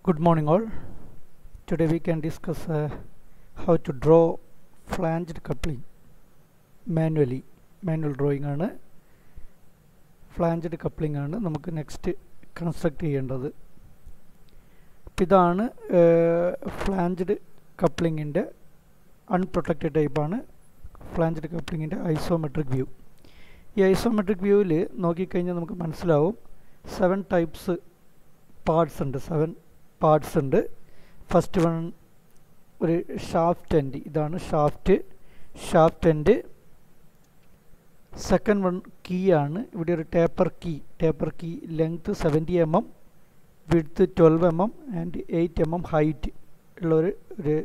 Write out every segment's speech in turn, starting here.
Good morning, all. Today we can discuss uh, how to draw flanged coupling manually. Manual drawing ആണ് flanged coupling ആണ് നമുക്ക് next construct ചെയ്യേണ്ടത് അപ്പം ഇതാണ് flanged കപ്ലിങ്ങിൻ്റെ അൺപ്രൊട്ടക്റ്റഡ് ടൈപ്പാണ് ഫ്ലാഞ്ചഡ് കപ്ലിങ്ങിൻ്റെ ഐസോമെട്രിക് വ്യൂ ഈ ഐസോമെട്രിക് വ്യൂവിൽ നോക്കിക്കഴിഞ്ഞാൽ നമുക്ക് മനസ്സിലാവും സെവൻ ടൈപ്സ് പാർട്സ് ഉണ്ട് സെവൻ പാർട്സ് ഉണ്ട് ഫസ്റ്റ് വൺ ഒരു ഷാഫ്റ്റ് എൻഡ് ഇതാണ് shaft shaft end second one key ആണ് ഇവിടെ ഒരു taper key taper key length seventy M M width twelve M M and eight M M height ഉള്ള ഒരു ഒരു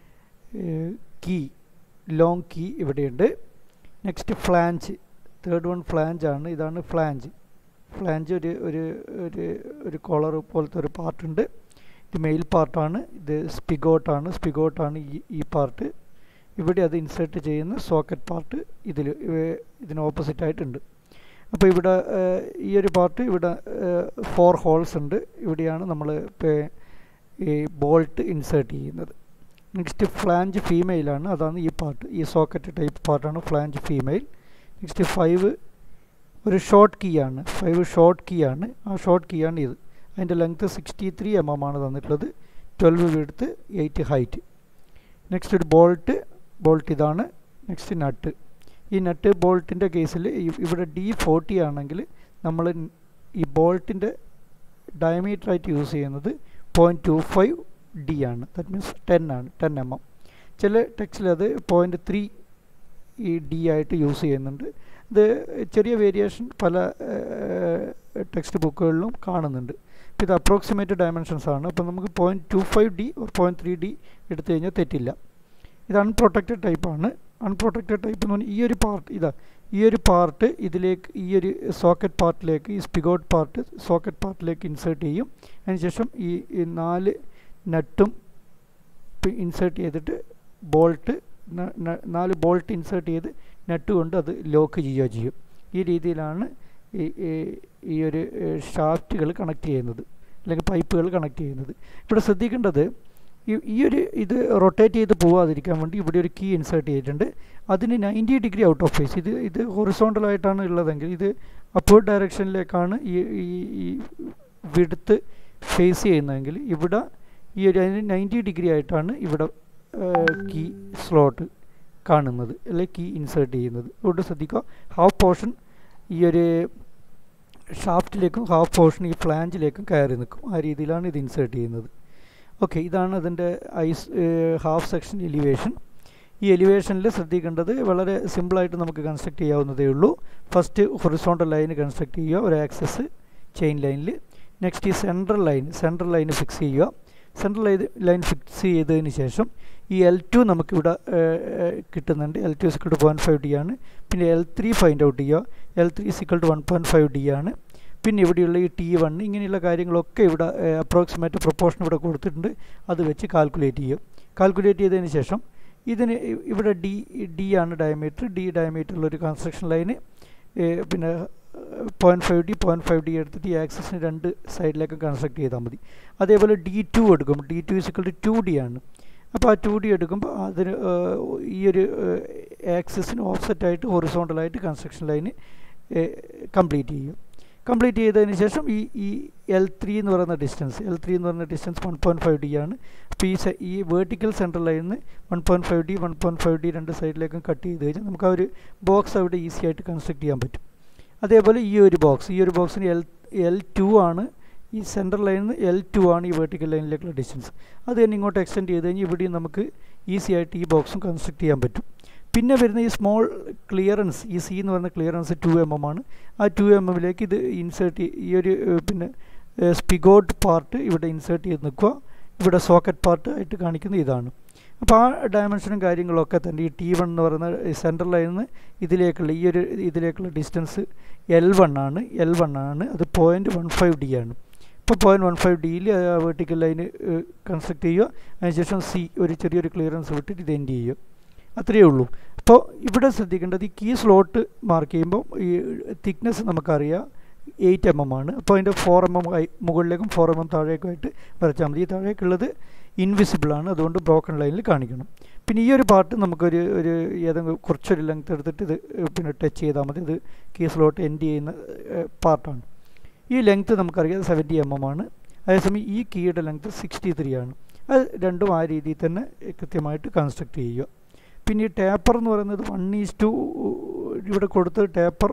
കീ ലോങ് കീ ഇവിടെയുണ്ട് next flange third one flange ആണ് ഇതാണ് flange flange ഒരു ഒരു ഒരു ഒരു കോളർ പോലത്തെ ഒരു പാർട്ടുണ്ട് ഇത് മെയിൽ പാർട്ടാണ് ഇത് സ്പിഗോട്ടാണ് സ്പിഗോട്ടാണ് ഈ ഈ പാർട്ട് ഇവിടെ അത് ഇൻസേർട്ട് ചെയ്യുന്ന സോക്കറ്റ് പാർട്ട് ഇതിൽ ഇതിന് ഓപ്പോസിറ്റ് ആയിട്ടുണ്ട് അപ്പോൾ ഇവിടെ ഈ ഒരു പാർട്ട് ഇവിടെ ഫോർ ഹോൾസ് ഉണ്ട് ഇവിടെയാണ് നമ്മൾ ഈ ബോൾട്ട് ഇൻസേർട്ട് ചെയ്യുന്നത് നെക്സ്റ്റ് ഫ്ലാഞ്ച് ഫീമെയിലാണ് അതാണ് ഈ പാർട്ട് ഈ സോക്കറ്റ് ടൈപ്പ് പാർട്ടാണ് ഫ്ലാഞ്ച് ഫീമെയിൽ നെക്സ്റ്റ് ഫൈവ് ഒരു ഷോർട്ട് കീ ആണ് ഫൈവ് ഷോർട്ട് കീ ആണ് ആ ഷോർട്ട് കീ ആണ് ഇത് അതിൻ്റെ length sixty three M M ആണ് തന്നിട്ടുള്ളത് twelve width eight height next ഒരു ബോൾട്ട് ബോൾട്ട് ഇതാണ് നെക്സ്റ്റ് നട്ട് ഈ നട്ട് ബോൾട്ടിൻ്റെ കേസിൽ ഇവിടെ ഡി ഫോർട്ടി ആണെങ്കിൽ നമ്മൾ ഈ ബോൾട്ടിൻ്റെ ഡയമീറ്ററായിട്ട് യൂസ് ചെയ്യുന്നത് പോയിൻറ്റ് ടു ഫൈവ് ഡി ആണ് ദാറ്റ് മീൻസ് ടെൻ ആണ് ടെൻ എം എം ചില ടെക്സ്റ്റിൽ അത് പോയിൻറ്റ് ത്രീ ഈ ഡി ആയിട്ട് യൂസ് ചെയ്യുന്നുണ്ട് ഇത് ചെറിയ വേരിയേഷൻ പല ടെക്സ്റ്റ് ബുക്കുകളിലും കാണുന്നുണ്ട് ഇത് അപ്രോക്സിമേറ്റ് ഡയമെൻഷൻസ് ആണ് അപ്പോൾ നമുക്ക് point two five D or point three D എടുത്തു കഴിഞ്ഞാൽ തെറ്റില്ല ഇത് അൺപ്രൊട്ടക്റ്റഡ് ടൈപ്പാണ് അൺപ്രൊട്ടക്റ്റഡ് ടൈപ്പ് എന്ന് പറഞ്ഞാൽ ഈ ഒരു പാർട്ട് ഇതാ ഈ ഒരു പാർട്ട് ഇതിലേക്ക് ഈ ഒരു സോക്കറ്റ് പാർട്ടിലേക്ക് ഈ സ്പിഗോട്ട് പാർട്ട് സോക്കറ്റ് പാർട്ടിലേക്ക് ഇൻസേർട്ട് ചെയ്യും അതിനുശേഷം ഈ നാല് നട്ടും ഇൻസേർട്ട് ചെയ്തിട്ട് ബോൾട്ട് നാല് ബോൾട്ട് ഇൻസേർട്ട് ചെയ്ത് നട്ട് കൊണ്ട് അത് ലോക്ക് ചെയ്യുക ചെയ്യും ഈ രീതിയിലാണ് ഈ ഈ ഒരു ഷാഫ്റ്റുകൾ കണക്ട് ചെയ്യുന്നത് അല്ലെങ്കിൽ പൈപ്പുകൾ കണക്ട് ചെയ്യുന്നത് ഇവിടെ ശ്രദ്ധിക്കേണ്ടത് ഈ ഒരു ഇത് റൊട്ടേറ്റ് ചെയ്ത് പോവാതിരിക്കാൻ വേണ്ടി ഇവിടെ ഒരു കീ ഇൻസേർട്ട് ചെയ്തിട്ടുണ്ട് അതിന് ninety degree out of face ഇത് ഇത് ഹൊറിസോണ്ടലായിട്ടാണ് ഉള്ളതെങ്കിൽ ഇത് അപ്വേർഡ് ഡയറക്ഷനിലേക്കാണ് ഈ ഈ വിടുത്ത് ഫേസ് ചെയ്യുന്നതെങ്കിൽ ഇവിടെ ഈ ഒരു അതിന് നയൻറ്റി ഡിഗ്രി ആയിട്ടാണ് ഇവിടെ കീ സ്ലോട്ട് കാണുന്നത് അല്ലെങ്കിൽ കീ ഇൻസേർട്ട് ചെയ്യുന്നത് അതുകൊണ്ട് ശ്രദ്ധിക്കുക ഹാഫ് പോർഷൻ ഈ ഒരു ഷാഫ്റ്റിലേക്കും ഹാഫ് പോർഷൻ ഈ ഫ്ലാഞ്ചിലേക്കും കയറി നിൽക്കും ആ രീതിയിലാണ് ഇത് ഇൻസേർട്ട് ചെയ്യുന്നത് ഓക്കെ ഇതാണ് അതിൻ്റെ ഐസ് ഹാഫ് സെക്ഷൻ എലിവേഷൻ ഈ എലിവേഷനിൽ ശ്രദ്ധിക്കേണ്ടത് വളരെ സിമ്പിളായിട്ട് നമുക്ക് കൺസ്ട്രക്ട് ചെയ്യാവുന്നതേ ഉള്ളൂ ഫസ്റ്റ് ഹൊറിസോണ്ടൽ ലൈൻ കൺസ്ട്രക്ട് ചെയ്യുക ഒരു ആക്സസ് ചെയിൻ ലൈനിൽ നെക്സ്റ്റ് ഈ central line central line fix ചെയ്യുക സെൻട്രൽ ലൈൻ ലൈൻ ഫിക്സ് ചെയ്തതിന് ശേഷം ഈ എൽ ടു നമുക്കിവിടെ കിട്ടുന്നുണ്ട് L two equal to point five D ആണ് പിന്നെ എൽ ത്രീ ഫൈൻഡ് ഔട്ട് ചെയ്യുക L three equal to one point five D ആണ് പിന്നെ ഇവിടെയുള്ള ഈ ടി വൺ ഇങ്ങനെയുള്ള കാര്യങ്ങളൊക്കെ ഇവിടെ അപ്രോക്സിമേറ്റ് പ്രൊപ്പോർഷൻ ഇവിടെ കൊടുത്തിട്ടുണ്ട് അത് വെച്ച് കാൽക്കുലേറ്റ് ചെയ്യും കാൽക്കുലേറ്റ് ചെയ്തതിന് ശേഷം ഇതിന് ഇവിടെ ഡി ഡി ആണ് ഡയമീറ്റർ ഡി ഡയമീറ്ററുള്ള ഒരു കൺസ്ട്രക്ഷൻ ലൈന് പിന്നെ point five D point five D എടുത്തിട്ട് ഈ ആക്സസിന് രണ്ട് സൈഡിലേക്ക് കൺസ്ട്രക്ട് ചെയ്താൽ മതി അതേപോലെ ഡി ടു എടുക്കും D two is equal to two D ആണ് അപ്പോൾ ആ ടു ഡി എടുക്കുമ്പോൾ അതിന് ഈ ഒരു ആക്സസിന് ഓഫ്സെറ്റായിട്ട് ഹൊറിസോണ്ടലായിട്ട് കൺസ്ട്രക്ഷൻ ലൈന് കംപ്ലീറ്റ് ചെയ്യും കംപ്ലീറ്റ് ചെയ്തതിന് ശേഷം ഈ ഈ എൽ ത്രീ എന്ന് പറയുന്ന ഡിസ്റ്റൻസ് എൽ ത്രീ എന്ന് പറയുന്ന distance one point five D ആണ് അപ്പോൾ ഈ ഈ വേർട്ടിക്കൽ സെൻട്രൽ ലൈനിൽ one point five D one point five D രണ്ട് സൈഡിലേക്കും കട്ട് ചെയ്ത് കഴിഞ്ഞാൽ നമുക്ക് ആ ഒരു ബോക്സ് അവിടെ ഈസി ആയിട്ട് കൺസ്ട്രക്ട് ചെയ്യാൻ പറ്റും അതേപോലെ ഈ ഒരു ബോക്സ് ഈ ഒരു ബോക്സിന് എൽ എൽ ടു ആണ് ഈ സെൻട്രൽ ലൈനിൽ നിന്ന് എൽ ടു ആണ് ഈ വേർട്ടിക്കൽ ലൈനിലേക്കുള്ള ഡിസ്റ്റൻസ് അത് തന്നെ ഇങ്ങോട്ട് എക്സ്റ്റെൻഡ് ചെയ്ത് കഴിഞ്ഞാൽ ഇവിടെയും നമുക്ക് ഈസി ആയിട്ട് ഈ ബോക്സും കൺസ്ട്രക്ട് ചെയ്യാൻ പറ്റും പിന്നെ വരുന്ന ഈ സ്മോൾ ക്ലിയറൻസ് ഈ സി എന്ന് പറയുന്ന ക്ലിയറൻസ് ടു എം എം ആണ് ആ ടു എം എമ്മിലേക്ക് ഇത് ഇൻസേർട്ട് ഈ ഒരു പിന്നെ സ്പിഗോട്ട് പാർട്ട് ഇവിടെ ഇൻസേർട്ട് ചെയ്ത് നിൽക്കുക ഇവിടെ സോക്കറ്റ് പാർട്ട് ആയിട്ട് കാണിക്കുന്ന ഇതാണ് അപ്പോൾ ആ ഡയമെൻഷനും കാര്യങ്ങളൊക്കെ തന്നെ ഈ ടി വൺ എന്ന് പറയുന്ന സെൻട്രൽ ലൈനിൽ നിന്ന് ഇതിലേക്കുള്ള ഈ ഒരു ഇതിലേക്കുള്ള ഡിസ്റ്റൻസ് എൽ വൺ ആണ് എൽ വൺ ആണ് അത് പോയിൻറ്റ് വൺ ഫൈവ് ഡി ആണ് ഇപ്പോൾ പോയിൻറ്റ് വൺ ഫൈവ് ഡിയിൽ വേർട്ടിക്കൽ ലൈന് കൺസ്ട്രക്ട് ചെയ്യുക അതിനുശേഷം സി ഒരു ചെറിയൊരു ക്ലിയറൻസ് വിട്ടിട്ട് ഇത് എൻഡ് ചെയ്യുക അത്രയേ ഉള്ളൂ അപ്പോൾ ഇവിടെ ശ്രദ്ധിക്കേണ്ടത് ഈ കീ സ്ലോട്ട് മാർക്ക് ചെയ്യുമ്പോൾ ഈ തിക്നെസ് നമുക്കറിയാം എയ്റ്റ് എം എം ആണ് അപ്പോൾ അതിൻ്റെ ഫോർ എം എം മുകളിലേക്കും ഫോർ എം എം താഴേക്കുമായിട്ട് വരച്ചാൽ മതി ഈ താഴേക്കുള്ളത് ഇൻവിസിബിൾ ആണ് അതുകൊണ്ട് ബ്രോക്കൺ ലൈനിൽ കാണിക്കണം പിന്നെ ഈ ഒരു പാർട്ട് നമുക്കൊരു ഒരു ഏതെങ്കിലും കുറച്ചൊരു ലെങ്ത് എടുത്തിട്ട് ഇത് പിന്നെ ടച്ച് ചെയ്താൽ മതി ഇത് കീ സ്ലോട്ട് എൻഡ് ചെയ്യുന്ന പാർട്ടാണ് ഈ ലെങ്ത്ത് നമുക്കറിയാം സെവൻറ്റി എം എം ആണ് അതേസമയം ഈ കീയുടെ ലെങ്ത്ത് സിക്സ്റ്റി ത്രീ ആണ് അത് രണ്ടും ആ രീതിയിൽ തന്നെ കൃത്യമായിട്ട് കൺസ്ട്രക്ട് ചെയ്യുക പിന്നെ ഈ ടേപ്പർ എന്ന് പറയുന്നത് വൺ ഈസ് ടു ഇവിടെ കൊടുത്ത ടേപ്പർ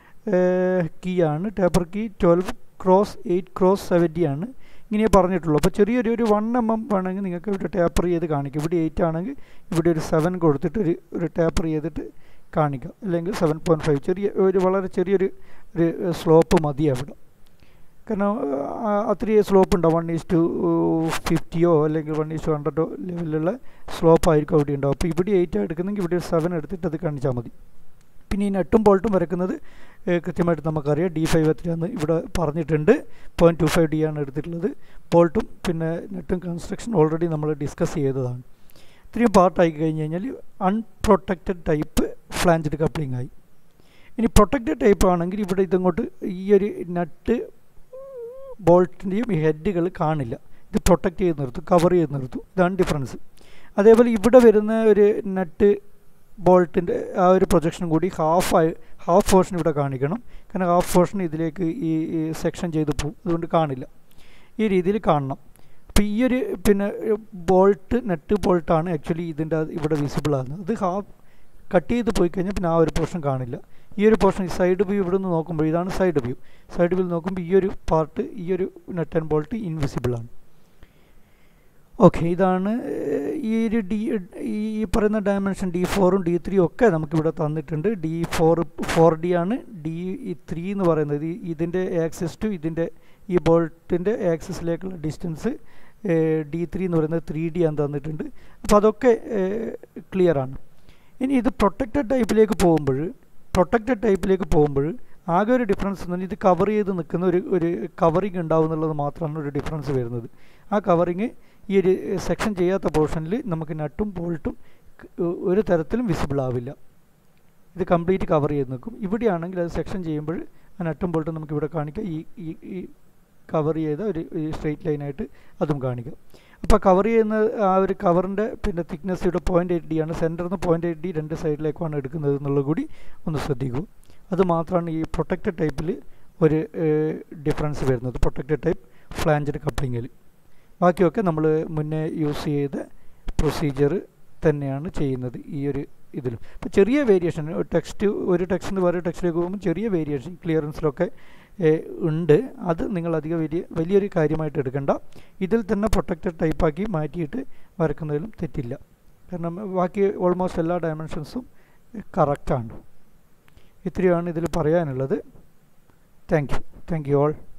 കീ ആണ് taper key twelve cross eight cross seventy ആണ് ഇങ്ങനെ പറഞ്ഞിട്ടുള്ളൂ അപ്പോൾ ചെറിയൊരു ഒരു വൺ എം എം വേണമെങ്കിൽ നിങ്ങൾക്ക് ഇവിടെ ടേപ്പർ ചെയ്ത് കാണിക്കും ഇവിടെ എയ്റ്റ് ആണെങ്കിൽ ഇവിടെ ഒരു സെവൻ കൊടുത്തിട്ട് ഒരു ഒരു ടേപ്പർ ചെയ്തിട്ട് കാണിക്കാം അല്ലെങ്കിൽ സെവൻ പോയിൻറ്റ് ഫൈവ് ചെറിയ ഒരു വളരെ ചെറിയൊരു ഒരു സ്ലോപ്പ് മതി അവിടെ കാരണം അത്രയും സ്ലോപ്പ് ഉണ്ടാവും വൺ ഈസ് ടു ഫിഫ്റ്റിയോ അല്ലെങ്കിൽ വൺ ഈസ് ടു ഹൺഡ്രഡോ ലെവലിലുള്ള സ്ലോപ്പ് ആയിരിക്കും അവിടെ ഉണ്ടാവും അപ്പോൾ ഇവിടെ എയ്റ്റ് എടുക്കുന്നെങ്കിൽ ഇവിടെ ഒരു സെവൻ എടുത്തിട്ട് അത് കാണിച്ചാൽ മതി പിന്നെ ഈ നെട്ടും ബോൾട്ടും വരക്കുന്നത് കൃത്യമായിട്ട് നമുക്കറിയാം ഡി ഫൈവ് എത്രയാണെന്ന് ഇവിടെ പറഞ്ഞിട്ടുണ്ട് പോയിൻറ്റ് ടു ഫൈവ് ഡി ആണ് എടുത്തിട്ടുള്ളത് ബോൾട്ടും പിന്നെ നെട്ടും കൺസ്ട്രക്ഷൻ ഓൾറെഡി നമ്മൾ ഡിസ്കസ് ചെയ്തതാണ് ഇത്രയും പാർട്ടായി കഴിഞ്ഞ് കഴിഞ്ഞാൽ അൺപ്രൊട്ടക്റ്റഡ് ടൈപ്പ് ഫ്ലാഞ്ചഡ് കപ്ലിംഗ് ആയി ഇനി പ്രൊട്ടക്റ്റഡ് ടൈപ്പ് ആണെങ്കിൽ ഇവിടെ ഇതങ്ങോട്ട് ഈ ഒരു നട്ട് ബോൾട്ടിൻ്റെയും ഈ ഹെഡുകൾ കാണില്ല ഇത് പ്രൊട്ടക്റ്റ് ചെയ്ത് നിർത്തും കവർ ചെയ്ത് നിർത്തും ഇതാണ് ഡിഫറൻസ് അതേപോലെ ഇവിടെ വരുന്ന ഒരു നട്ട് ബോൾട്ടിൻ്റെ ആ ഒരു പ്രൊജക്ഷനും കൂടി ഹാഫ് ആയി ഹാഫ് പോർഷൻ ഇവിടെ കാണിക്കണം കാരണം ഹാഫ് പോർഷൻ ഇതിലേക്ക് ഈ സെക്ഷൻ ചെയ്ത് പോകും അതുകൊണ്ട് കാണില്ല ഈ രീതിയിൽ കാണണം അപ്പോൾ ഈ ഒരു പിന്നെ ബോൾട്ട് നെറ്റ് ബോൾട്ടാണ് ആക്ച്വലി ഇതിൻ്റെ ഇവിടെ വിസിബിൾ ആകുന്നത് അത് ഹാഫ് കട്ട് ചെയ്ത് പോയി കഴിഞ്ഞാൽ പിന്നെ ആ ഒരു പോർഷൻ കാണില്ല ഈ ഒരു പോർഷൻ സൈഡ് വ്യൂ ഇവിടെ നിന്ന് നോക്കുമ്പോൾ ഇതാണ് സൈഡ് വ്യൂ സൈഡ് വ്യൂ നോക്കുമ്പോൾ ഈ ഒരു പാർട്ട് ഈ ഒരു നെറ്റ് ആൻഡ് ബോൾട്ട് ഇൻവിസിബിൾ ആണ് ഓക്കെ ഇതാണ് ഈ ഒരു ഡി ഈ പറയുന്ന ഡയമെൻഷൻ ഡി ഫോറും ഡി ത്രീയും ഒക്കെ നമുക്കിവിടെ തന്നിട്ടുണ്ട് ഡി ഫോർ ഫോർ ഡി ആണ് ഡി ത്രീ എന്ന് പറയുന്നത് ഇതിൻ്റെ ആക്സിസ് ടു ഇതിൻ്റെ ഈ ബോൾട്ടിൻ്റെ ആക്സിസിലേക്കുള്ള ഡിസ്റ്റൻസ് ഡി ത്രീ എന്ന് പറയുന്നത് ത്രീ ഡി ആണ് തന്നിട്ടുണ്ട് അപ്പോൾ അതൊക്കെ ക്ലിയർ ആണ് ഇനി ഇത് പ്രൊട്ടക്റ്റഡ് ടൈപ്പിലേക്ക് പോകുമ്പോൾ പ്രൊട്ടക്റ്റഡ് ടൈപ്പിലേക്ക് പോകുമ്പോൾ ആകെ ഒരു ഡിഫറൻസ് എന്ന് പറഞ്ഞാൽ ഇത് കവർ ചെയ്ത് നിൽക്കുന്ന ഒരു ഒരു കവറിങ് ഉണ്ടാവും എന്നുള്ളത് മാത്രമാണ് ഒരു ഡിഫറൻസ് വരുന്നത് ആ കവറിങ് ഈ ഒരു സെക്ഷൻ ചെയ്യാത്ത പോർഷനിൽ നമുക്ക് നട്ടും ബോൾട്ടും ഒരു തരത്തിലും വിസിബിൾ ആവില്ല ഇത് കംപ്ലീറ്റ് കവർ ചെയ്ത് നിൽക്കും ഇവിടെയാണെങ്കിൽ അത് സെക്ഷൻ ചെയ്യുമ്പോൾ ആ നട്ടും ബോൾട്ടും നമുക്ക് ഇവിടെ കാണിക്കാം ഈ ഈ ഈ കവർ ചെയ്ത ഒരു സ്ട്രെയിറ്റ് ലൈനായിട്ട് അതും കാണിക്കാം അപ്പോൾ കവർ ചെയ്യുന്ന ആ ഒരു കവറിൻ്റെ പിന്നെ തിക്നെസ് ഇവിടെ പോയിൻറ്റ് എയ്റ്റ് ഡി ആണ് സെൻറ്ററിൽ നിന്ന് പോയിൻറ്റ് എയ്റ്റ് ഡി രണ്ട് സൈഡിലേക്കാണ് എടുക്കുന്നത് എന്നുള്ളത് കൂടി ഒന്ന് ശ്രദ്ധിക്കൂ അത് മാത്രമാണ് ഈ പ്രൊട്ടക്റ്റഡ് ടൈപ്പിൽ ഒരു ഡിഫറൻസ് വരുന്നത് പ്രൊട്ടക്റ്റഡ് ടൈപ്പ് ഫ്ലാഞ്ചഡ് കപ്ലിങ്ങിൽ ബാക്കിയൊക്കെ നമ്മൾ മുന്നേ യൂസ് ചെയ്ത പ്രൊസീജിയർ തന്നെയാണ് ചെയ്യുന്നത് ഈ ഒരു ഇതിലും ഇപ്പോൾ ചെറിയ വേരിയേഷൻ ടെക്സ്റ്റ് ഒരു ടെക്സ്റ്റ് നിന്ന് വേറെ ടെക്സ്റ്റിലേക്ക് പോകുമ്പോൾ ചെറിയ വേരിയേഷൻ ക്ലിയറൻസിലൊക്കെ ഉണ്ട് അത് നിങ്ങൾ അധികം വലിയ വലിയൊരു കാര്യമായിട്ട് എടുക്കണ്ട ഇതിൽ തന്നെ പ്രൊട്ടക്റ്റഡ് ടൈപ്പാക്കി മാറ്റിയിട്ട് വരക്കുന്നതിലും തെറ്റില്ല കാരണം ബാക്കി ഓൾമോസ്റ്റ് എല്ലാ ഡയമെൻഷൻസും കറക്റ്റാണ് ഇത്രയാണ് ഇതിൽ പറയാനുള്ളത് thank you thank you all